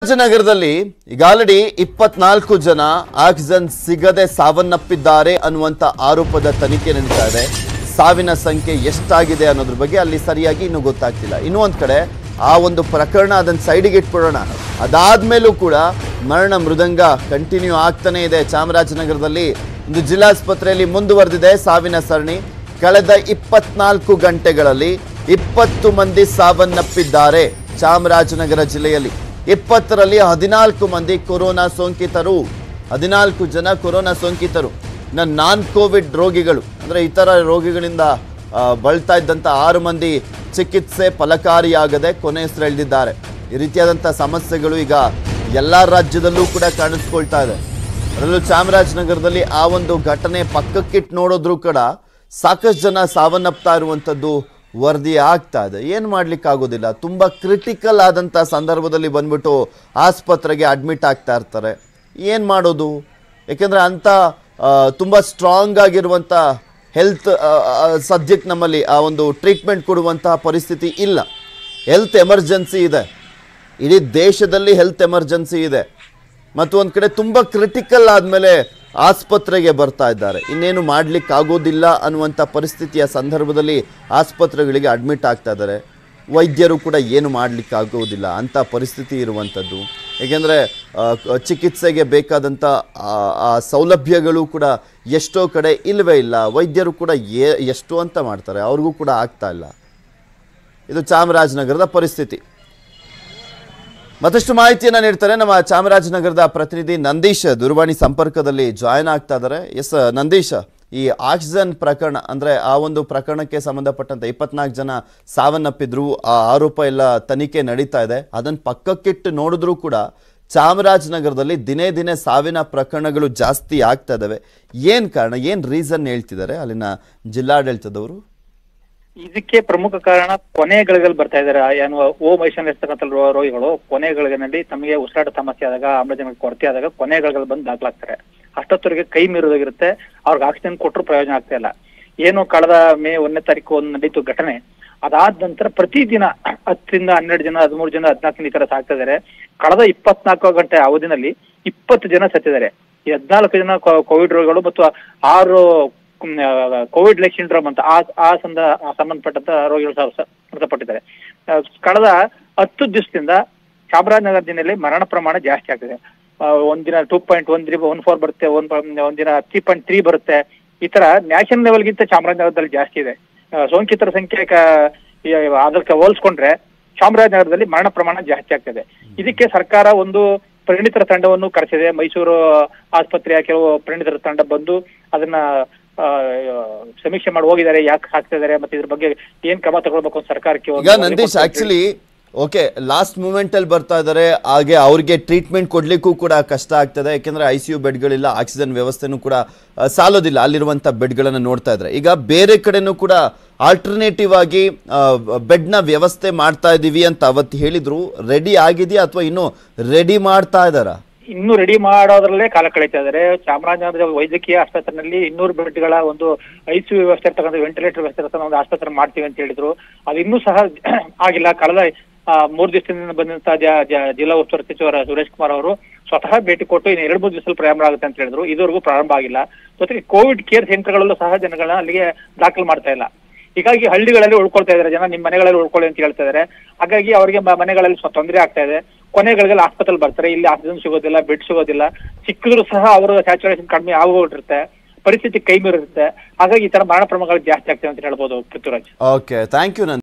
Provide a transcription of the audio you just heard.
ಚಾಮರಾಜನಗರದಲ್ಲಿ ಈಗ ಆಲ್ರೆಡಿ ಇಪ್ಪತ್ನಾಲ್ಕು ಜನ ಆಕ್ಸಿಜನ್ ಸಿಗದೆ ಸಾವನ್ನಪ್ಪಿದ್ದಾರೆ ಅನ್ನುವಂತ ಆರೋಪದ ತನಿಖೆ ನಡೀತಾ ಇದೆ ಸಾವಿನ ಸಂಖ್ಯೆ ಎಷ್ಟಾಗಿದೆ ಅನ್ನೋದ್ರ ಬಗ್ಗೆ ಅಲ್ಲಿ ಸರಿಯಾಗಿ ಇನ್ನೂ ಗೊತ್ತಾಗ್ತಿಲ್ಲ ಇನ್ನೂ ಒಂದ್ ಕಡೆ ಆ ಒಂದು ಪ್ರಕರಣ ಅದನ್ನ ಸೈಡಿಗೆ ಇಟ್ಬಿಡೋಣ ಅದಾದ್ಮೇಲೂ ಕೂಡ ಮರಣ ಮೃದಂಗ ಕಂಟಿನ್ಯೂ ಆಗ್ತಾನೆ ಇದೆ ಚಾಮರಾಜನಗರದಲ್ಲಿ ಇಂದು ಜಿಲ್ಲಾಸ್ಪತ್ರೆಯಲ್ಲಿ ಮುಂದುವರೆದಿದೆ ಸಾವಿನ ಸರಣಿ ಕಳೆದ ಇಪ್ಪತ್ನಾಲ್ಕು ಗಂಟೆಗಳಲ್ಲಿ ಇಪ್ಪತ್ತು ಮಂದಿ ಸಾವನ್ನಪ್ಪಿದ್ದಾರೆ ಚಾಮರಾಜನಗರ ಜಿಲ್ಲೆಯಲ್ಲಿ ಇಪ್ಪತ್ತರಲ್ಲಿ ಹದಿನಾಲ್ಕು ಮಂದಿ ಕೊರೋನಾ ಸೋಂಕಿತರು ಹದಿನಾಲ್ಕು ಜನ ಕೊರೋನಾ ಸೋಂಕಿತರು ಇನ್ನು ನಾನ್ ಕೋವಿಡ್ ರೋಗಿಗಳು ಅಂದರೆ ಇತರ ರೋಗಿಗಳಿಂದ ಆ, ಬಳಲ್ತಾ ಇದ್ದಂಥ ಆರು ಮಂದಿ ಚಿಕಿತ್ಸೆ ಫಲಕಾರಿಯಾಗದೆ ಕೊನೆ ಹೆಸರೆಳೆದಿದ್ದಾರೆ ಈ ರೀತಿಯಾದಂಥ ಸಮಸ್ಯೆಗಳು ಈಗ ಎಲ್ಲ ರಾಜ್ಯದಲ್ಲೂ ಕೂಡ ಕಾಣಿಸ್ಕೊಳ್ತಾ ಇದೆ ಅದರಲ್ಲೂ ಚಾಮರಾಜನಗರದಲ್ಲಿ ಆ ಒಂದು ಘಟನೆ ಪಕ್ಕಕ್ಕಿಟ್ಟು ನೋಡಿದ್ರು ಕೂಡ ಸಾಕಷ್ಟು ಜನ ಸಾವನ್ನಪ್ತಾ ಇರುವಂಥದ್ದು ವರದಿ ಆಗ್ತಾ ಇದೆ ಏನು ಮಾಡ್ಲಿಕ್ಕಾಗೋದಿಲ್ಲ ತುಂಬ ಕ್ರಿಟಿಕಲ್ ಆದಂಥ ಸಂದರ್ಭದಲ್ಲಿ ಬಂದ್ಬಿಟ್ಟು ಆಸ್ಪತ್ರೆಗೆ ಅಡ್ಮಿಟ್ ಆಗ್ತಾ ಇರ್ತಾರೆ ಏನು ಮಾಡೋದು ಯಾಕೆಂದರೆ ಅಂಥ ತುಂಬ ಸ್ಟ್ರಾಂಗ್ ಆಗಿರುವಂಥ ಹೆಲ್ತ್ ಸಬ್ಜೆಕ್ಟ್ ನಮ್ಮಲ್ಲಿ ಆ ಒಂದು ಟ್ರೀಟ್ಮೆಂಟ್ ಕೊಡುವಂತಹ ಪರಿಸ್ಥಿತಿ ಇಲ್ಲ ಹೆಲ್ತ್ ಎಮರ್ಜೆನ್ಸಿ ಇದೆ ಇಡೀ ದೇಶದಲ್ಲಿ ಹೆಲ್ತ್ ಎಮರ್ಜೆನ್ಸಿ ಇದೆ ಮತ್ತು ಒಂದು ಕಡೆ ತುಂಬ ಕ್ರಿಟಿಕಲ್ ಆದಮೇಲೆ ಆಸ್ಪತ್ರೆಗೆ ಬರ್ತಾ ಇದ್ದಾರೆ ಇನ್ನೇನು ಮಾಡ್ಲಿಕ್ಕೆ ಆಗೋದಿಲ್ಲ ಅನ್ನುವಂಥ ಪರಿಸ್ಥಿತಿಯ ಸಂದರ್ಭದಲ್ಲಿ ಆಸ್ಪತ್ರೆಗಳಿಗೆ ಅಡ್ಮಿಟ್ ಆಗ್ತಾ ಇದ್ದಾರೆ ವೈದ್ಯರು ಕೂಡ ಏನು ಮಾಡ್ಲಿಕ್ಕೆ ಆಗೋದಿಲ್ಲ ಅಂಥ ಪರಿಸ್ಥಿತಿ ಇರುವಂಥದ್ದು ಏಕೆಂದರೆ ಚಿಕಿತ್ಸೆಗೆ ಬೇಕಾದಂಥ ಆ- ಆ ಸೌಲಭ್ಯಗಳು ಕೂಡ ಎಷ್ಟೋ ಕಡೆ ಇಲ್ಲವೇ ಇಲ್ಲ ವೈದ್ಯರು ಕೂಡ ಏ ಎಷ್ಟು ಅಂತ ಮಾಡ್ತಾರೆ ಅವ್ರಿಗೂ ಕೂಡ ಆಗ್ತಾ ಇಲ್ಲ ಇದು ಚಾಮರಾಜನಗರದ ಪರಿಸ್ಥಿತಿ ಮತ್ತಷ್ಟು ಮಾಹಿತಿಯನ್ನ ನೀಡ್ತಾರೆ ನಮ್ಮ ಚಾಮರಾಜನಗರದ ಪ್ರತಿನಿಧಿ ನಂದೀಶ್ ದೂರವಾಣಿ ಸಂಪರ್ಕದಲ್ಲಿ ಜಾಯ್ನ್ ಆಗ್ತಾ ಇದ್ದಾರೆ ಎಸ್ ನಂದೀಶ್ ಈ ಆಕ್ಸಿಜನ್ ಪ್ರಕರಣ ಅಂದ್ರೆ ಆ ಒಂದು ಪ್ರಕರಣಕ್ಕೆ ಸಂಬಂಧಪಟ್ಟಂತೆ ಇಪ್ಪತ್ನಾಲ್ಕು ಜನ ಸಾವನ್ನಪ್ಪಿದ್ರು ಆ ಆರೋಪ ಎಲ್ಲ ತನಿಖೆ ನಡೀತಾ ಇದೆ ಅದನ್ನ ಪಕ್ಕಕ್ಕಿಟ್ಟು ನೋಡಿದ್ರು ಕೂಡ ಚಾಮರಾಜನಗರದಲ್ಲಿ ದಿನೇ ದಿನೇ ಸಾವಿನ ಪ್ರಕರಣಗಳು ಜಾಸ್ತಿ ಆಗ್ತಾ ಇದಾವೆ ಏನ್ ಕಾರಣ ಏನ್ ರೀಸನ್ ಹೇಳ್ತಿದ್ದಾರೆ ಅಲ್ಲಿನ ಜಿಲ್ಲಾಡಳಿತದವರು ಇದಕ್ಕೆ ಪ್ರಮುಖ ಕಾರಣ ಕೊನೆ ಗಳಿಗೆಲ್ಲಿ ಬರ್ತಾ ಇದ್ದಾರೆ ಏನು ಓ ಮೈಷನ್ ಇರ್ತಕ್ಕಂಥ ರೋ- ರೋಗಿಗಳು ಕೊನೆ ಗಳಿಗೆನಲ್ಲಿ ತಮಗೆ ಉಸಿರಾಟ ಸಮಸ್ಯೆ ಆದಾಗ ಆಮ್ಲಜನಕ ಕೊರತೆ ಆದಾಗ ಕೊನೆ ಗಳಿಗೆಲ್ಲಿ ಬಂದು ದಾಖಲಾಗ್ತಾರೆ ಅಷ್ಟೊತ್ತವರೆಗೆ ಕೈ ಮೀರೋದಾಗಿರುತ್ತೆ ಅವ್ರಿಗೆ ಆಕ್ಸಿಜನ್ ಕೊಟ್ಟರು ಪ್ರಯೋಜನ ಆಗ್ತಾ ಇಲ್ಲ ಏನು ಕಳೆದ ಮೇ ಒಂದನೇ ತಾರೀಕು ಒಂದು ನಡೀತು ಘಟನೆ ಅದಾದ ನಂತರ ಪ್ರತಿದಿನ ಹತ್ತರಿಂದ ಹನ್ನೆರಡು ಜನ ಹದಿಮೂರು ಜನ ಹದಿನಾಲ್ಕು ಈ ತರ ಸಾಕ್ತಾ ಇದಾರೆ ಕಳೆದ ಇಪ್ಪತ್ನಾಲ್ಕು ಗಂಟೆ ಅವಧಿನಲ್ಲಿ ಇಪ್ಪತ್ತು ಜನ ಸತ್ತಿದ್ದಾರೆ ಈ ಹದಿನಾಲ್ಕು ಜನ ಕೋ- ಕೋವಿಡ್ ರೋಗಿಗಳು ಮತ್ತು ಆರು ಕೋವಿಡ್ ಲೈಕ್ ಸಿಂಡ್ರೋಮ್ ಅಂತ ಆ ಆ ಸಂದ ಆ ಸಂಬಂಧಪಟ್ಟಂತ ರೋಗಿಗಳು ಸಹ ಸ- ಮೃತಪಟ್ಟಿದ್ದಾರೆ ಆ, ಕಳೆದ ಹತ್ತು ದಿವಸದಿಂದ ಚಾಮರಾಜನಗರ ಜಿಲ್ಲೆಯಲ್ಲಿ ಮರಣ ಪ್ರಮಾಣ ಜಾಸ್ತಿ ಆಗ್ತಿದೆ ಆ, ಒಂದಿನ two point one three one four ಬರುತ್ತೆ ಒನ್ ಒಂದಿನ ತ್ರೀ ಪಾಯಿಂಟ್ ತ್ರೀ ಬರುತ್ತೆ ಈ ತರ ನ್ಯಾಷನಲ್ ಲೆವೆಲ್ಗಿಂತ ಚಾಮರಾಜನಗರದಲ್ಲಿ ಜಾಸ್ತಿ ಇದೆ ಆ, ಸೋಂಕಿತರ ಸಂಖ್ಯೆ ಕ- ಈ ಅದಕ್ಕೆ ಹೋಲಿಸ್ಕೊಂಡ್ರೆ ಚಾಮರಾಜನಗರದಲ್ಲಿ ಮರಣ ಪ್ರಮಾಣ ಜಾಸ್ತಿ ಆಗ್ತದೆ ಇದಕ್ಕೆ ಸರ್ಕಾರ ಒಂದು ಪರಿಣಿತರ ತಂಡವನ್ನು ಕರೆಸಿದೆ ಮೈಸೂರು ಆಸ್ಪತ್ರೆಯ ಕೆಲವು ಪರಿಣಿತರ ತಂಡ ಬಂದು ಅದನ್ನ ಆ, ಸಮೀಕ್ಷೆ ಮಾಡಿ ಹೋಗಿದ್ದಾರೆ ಯಾಕೆ ಹಾಕ್ತಾ ಇದಾರೆ ಮತ್ತೆ ಇದ್ರ ಬಗ್ಗೆ ಏನ್ ಕ್ರಮ ತಗೊಳ್ಬೇಕು ಅಂತ ಸರ್ಕಾರಕ್ಕೆ ಒಂದು ಈಗ ವರದಿ ನಂದೀಶ್ ಕೊಡ್ಬೇಕು ಅಂತ ಆಕ್ಚುಲಿ ಓಕೆ ಲಾಸ್ಟ್ ಮೂಮೆಂಟ್ ಅಲ್ಲಿ ಬರ್ತಾ ಇದ್ದಾರೆ ಹಾಗೆ ಅವ್ರಿಗೆ ಟ್ರೀಟ್ಮೆಂಟ್ ಕೊಡ್ಲಿಕ್ಕೂ ಕೂಡ ಕಷ್ಟ ಆಗ್ತದೆ ಯಾಕೆಂದ್ರೆ ಐ ಸಿ ಯು ಬೆಡ್ಗಳಿಲ್ಲ ಆಕ್ಸಿಜನ್ ವ್ಯವಸ್ಥೆನೂ ಕೂಡ ಆ, ಸಾಲೋದಿಲ್ಲ ಅಲ್ಲಿರುವಂತ ಬೆಡ್ಗಳನ್ನು ನೋಡ್ತಾ ಇದ್ರೆ ಈಗ ಬೇರೆ ಕಡೆನೂ ಕೂಡ ಆಲ್ಟರ್ನೇಟಿವ್ ಆಗಿ ಬೆಡ್ನ ವ್ಯವಸ್ಥೆ ಮಾಡ್ತಾ ಇದೀವಿ ಅಂತ ಅವತ್ತು ಹೇಳಿದ್ರು ರೆಡಿ ಆಗಿದೆಯಾ ಅಥವಾ ಇನ್ನೂ ರೆಡಿ ಮಾಡ್ತಾ ಇದ್ದಾರಾ ಇನ್ನು ರೆಡಿ ಮಾಡೋದ್ರಲ್ಲೇ ಕಾಲ ಕಳೀತಾ ಇದ್ದಾರೆ ಚಾಮರಾಜನಗರ ವೈದ್ಯಕೀಯ ಆಸ್ಪತ್ರೆಯಲ್ಲಿ ಇನ್ನೂರು ಬೆಡ್ಗಳ ಒಂದು ಐಸಿಯು ವ್ಯವಸ್ಥೆ ಇರ್ತಕ್ಕಂಥ ವೆಂಟಿಲೇಟರ್ ವ್ಯವಸ್ಥೆ ಇರ್ತಕ್ಕಂಥ ಒಂದು ಆಸ್ಪತ್ರೆ ಮಾಡ್ತೀವಿ ಅಂತ ಹೇಳಿದ್ರು ಅದು ಇನ್ನೂ ಸಹ ಆಗಿಲ್ಲ ಕಳೆದ ಆ, ಮೂರು ದಿವಸದಿಂದ ಬಂದಂತ ಜ- ಜ- ಜಿಲ್ಲಾ ಉಸ್ತುವಾರಿ ಸಚಿವರ ಸುರೇಶ್ ಕುಮಾರ್ ಅವರು ಸ್ವತಃ ಭೇಟಿ ಕೊಟ್ಟು ಇನ್ನು ಎರಡು ಮೂರು ದಿವಸದಲ್ಲಿ ಪ್ರಾರಂಭ ಆಗುತ್ತೆ ಅಂತ ಹೇಳಿದ್ರು ಇದುವರೆಗೂ ಪ್ರಾರಂಭ ಆಗಿಲ್ಲ ಜೊತೆಗೆ ಕೋವಿಡ್ ಕೇರ್ ಸೆಂಟರ್ಗಳಲ್ಲೂ ಸಹ ಜನಗಳನ್ನ ಅಲ್ಲಿಗೆ ದಾಖಲು ಮಾಡ್ತಾ ಇಲ್ಲ ಹೀಗಾಗಿ ಹಳ್ಳಿಗಳಲ್ಲಿ ಉಳ್ಕೊಳ್ತಾ ಇದ್ದಾರೆ ಜನ ನಿಮ್ಮ ಮನೆಗಳಲ್ಲಿ ಉಳ್ಕೊಳ್ಳಿ ಅಂತ ಹೇಳ್ತಾ ಇದ್ದಾರೆ ಹಾಗಾಗಿ ಅವರಿಗೆ ಮ- ಮನೆಗಳಲ್ಲಿ ಸ್ವಲ್ಪ ತೊಂದರೆ ಆಗ್ತಾ ಇದೆ ಕೊನೆಗಳಿಗೆ ಆಸ್ಪತ್ರೆ ಬರ್ತಾರೆ ಇಲ್ಲಿ ಆಕ್ಸಿಜನ್ ಸಿಗೋದಿಲ್ಲ ಬೆಡ್ ಸಿಗೋದಿಲ್ಲ ಸಿಕ್ಕಿದ್ರು ಸಹ ಅವರ ಸ್ಯಾಚುರೇಷನ್ ಕಡಿಮೆ ಆಗೋಗಿರುತ್ತೆ ಪರಿಸ್ಥಿತಿ ಕೈ ಮೀರಿರುತ್ತೆ ಹಾಗಾಗಿ ಈ ತರ ಮರಣ ಪ್ರಮಾಣಗಳು ಜಾಸ್ತಿ ಆಗ್ತವೆ ಅಂತ ಹೇಳ್ಬೋದು ಪೃಥ್ವಿರಾಜ್ ಓಕೆ ಥ್ಯಾಂಕ್ ಯು